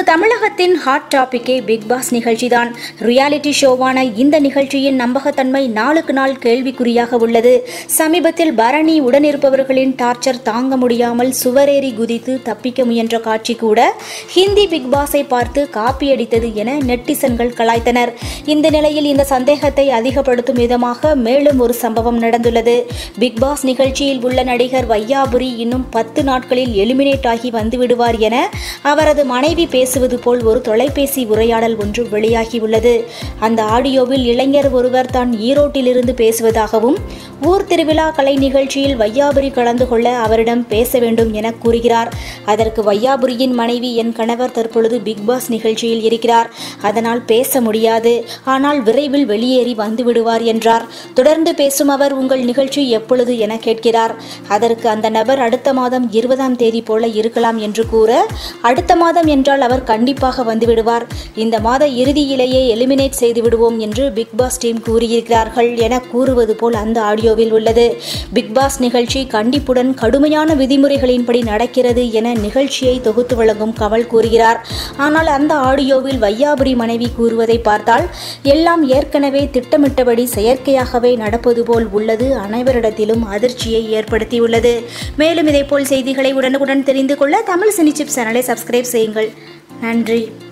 தமிழகத்தின் ஹாட் டாபிக்கே Bigg Boss நிகழ்ச்சிதான் ரியாலிட்டி ஷோவான இந்த நிகழ்ச்சியின் நம்பகத்தன்மை நாளுக்கு நாள் கேள்விக்குறியாக உள்ளது சமீபத்தில் பரணி உடனிருப்பவர்களின் டார்ச்சர் தாங்க முடியாமல் சுவரேறி குதித்து தப்பிக்க முயன்ற காட்சி கூட ஹிந்தி பிக் பாஸை பார்த்து காப்பியடித்தது என நெட்டிசன்கள் கலாய்த்தனர் இந்த நிலையில் இந்த சந்தேகத்தை அதிகப்படுத்தும் விதமாக மேலும் ஒரு சம்பவம் நடந்துள்ளது பிக் பாஸ் நிகழ்ச்சியில் உள்ள நடிகர் வையாபுரி இன்னும் பத்து நாட்களில் எலிமினேட் ஆகி வந்துவிடுவார் என அவரது மனைவி பேசுவது போல் ஒரு தொலைபேசி உரையாடல் ஒன்று வெளியாகியுள்ளது அந்த ஆடியோவில் இளைஞர் ஒருவர் தான் ஈரோட்டிலிருந்து பேசுவதாகவும் ஊர் திருவிழா கலை நிகழ்ச்சியில் வையாபுரி கலந்து கொள்ள அவரிடம் பேச வேண்டும் என கூறுகிறார் அதற்கு வையாபுரியின் மனைவி என் கணவர் தற்பொழுது பிக் பாஸ் நிகழ்ச்சியில் இருக்கிறார் அதனால் பேச முடியாது ஆனால் விரைவில் வெளியேறி வந்து விடுவார் என்றார் தொடர்ந்து பேசும் அவர் உங்கள் நிகழ்ச்சி எப்பொழுது என கேட்கிறார் அதற்கு அந்த நபர் அடுத்த மாதம் இருபதாம் தேதி போல இருக்கலாம் என்று கூற அடுத்த மாதம் என்றால் அவர் கண்டிப்பாக வந்துவிடுவார் இந்த மாத இறுதியிலேயே எலிமினேட் செய்து விடுவோம் என்று பிக் பாஸ் டீம் கூறியிருக்கிறார்கள் என கூறுவது போல் அந்த ஆடியோவில் உள்ளது பிக் பாஸ் நிகழ்ச்சி கண்டிப்புடன் கடுமையான விதிமுறைகளின்படி நடக்கிறது என நிகழ்ச்சியை தொகுத்து வழங்கும் கமல் கூறுகிறார் ஆனால் அந்த ஆடியோவில் வையாபுரி மனைவி கூறுவதை பார்த்தால் எல்லாம் ஏற்கனவே திட்டமிட்டபடி செயற்கையாகவே நடப்பது போல் உள்ளது அனைவரிடத்திலும் அதிர்ச்சியை ஏற்படுத்தியுள்ளது மேலும் இதேபோல் செய்திகளை உடனுக்குடன் தெரிந்து கொள்ள தமிழ் சினி சிப் சேனலை சப்ஸ்கிரைப் செய்யுங்கள் நன்றி